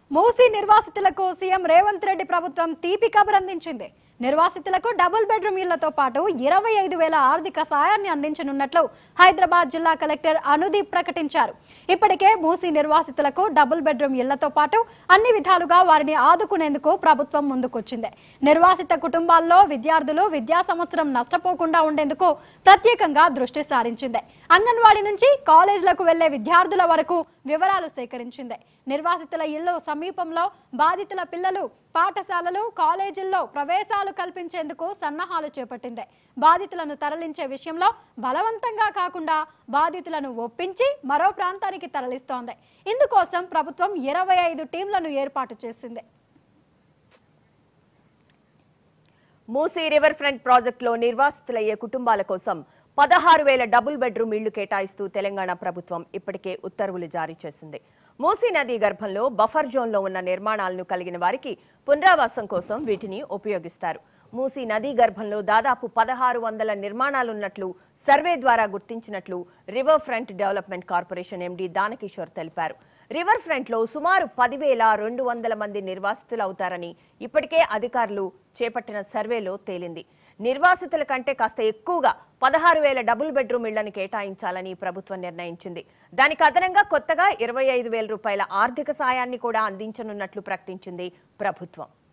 మూసీ నిర్వాసితులకు సీఎం రేవంత్ రెడ్డి ప్రభుత్వం తీపి కబురు అందించింది నిర్వాసితులకు డబుల్ బెడ్రూమ్ ఇళ్లతో పాటు ఇరవై ఐదు వేల ఆర్థిక సాయాన్ని అందించనున్నట్లు హైదరాబాద్ జిల్లా కలెక్టర్ అనుదీప్ ప్రకటించారు ఇప్పటికే మూసీ నిర్వాసితులకు డబుల్ బెడ్రూమ్ ఇళ్లతో పాటు అన్ని విధాలుగా వారిని ఆదుకునేందుకు ప్రభుత్వం ముందుకొచ్చింది నిర్వాసిత కుటుంబాల్లో విద్యార్థులు విద్యా సంవత్సరం నష్టపోకుండా ఉండేందుకు ప్రత్యేకంగా దృష్టి సారించింది అంగన్వాడీ నుంచి కాలేజీలకు వెళ్లే విద్యార్థుల వరకు వివరాలు సేకరించింది నిర్వాసితుల ఇళ్లు సమీపంలో బాధితుల పిల్లలు పాఠశాలలు కాలేజీల్లో ప్రవేశాలు కల్పించేందుకు సన్నాహాలు చేపట్టింది బాధితులను తరలించే విషయంలో బలవంతంగా కాకుండా బాధితులను ఒప్పించి మరో ప్రాంతానికి తరలిస్తోంది ఇందుకోసం ప్రభుత్వం ఇరవై ఐదు టీంలను ఏర్పాటు చేసింది మూసీ రివర్ ఫ్రంట్ ప్రాజెక్టులో నిర్వాసితులయ్యే కుటుంబాల కోసం పదహారు వేల డబుల్ బెడ్రూమ్ ఇళ్లు కేటాయిస్తూ తెలంగాణ ప్రభుత్వం ఇప్పటికే ఉత్తర్వులు జారీ చేసింది మూసీ నదీ గర్భంలో బఫర్ జోన్లో ఉన్న నిర్మాణాలను కలిగిన వారికి పునరావాసం కోసం వీటిని ఉపయోగిస్తారు మూసీ నదీ గర్భంలో దాదాపు పదహారు వందల నిర్మాణాలున్నట్లు సర్వే ద్వారా గుర్తించినట్లు river front development corporation MD Danakishore తెలిపారు రివర్ ఫ్రంట్ లో సుమారు పదివేల రెండు వందల మంది నిర్వాసితులు అవుతారని ఇప్పటికే అధికారులు చేపట్టిన సర్వేలో తేలింది నిర్వాసితుల కంటే కాస్త ఎక్కువగా పదహారు వేల డబుల్ బెడ్రూమ్ ఇళ్లను కేటాయించాలని ప్రభుత్వం నిర్ణయించింది దానికి అదనంగా కొత్తగా ఇరవై ఐదు వేల రూపాయల ఆర్థిక సాయాన్ని కూడా అందించనున్నట్లు ప్రకటించింది ప్రభుత్వం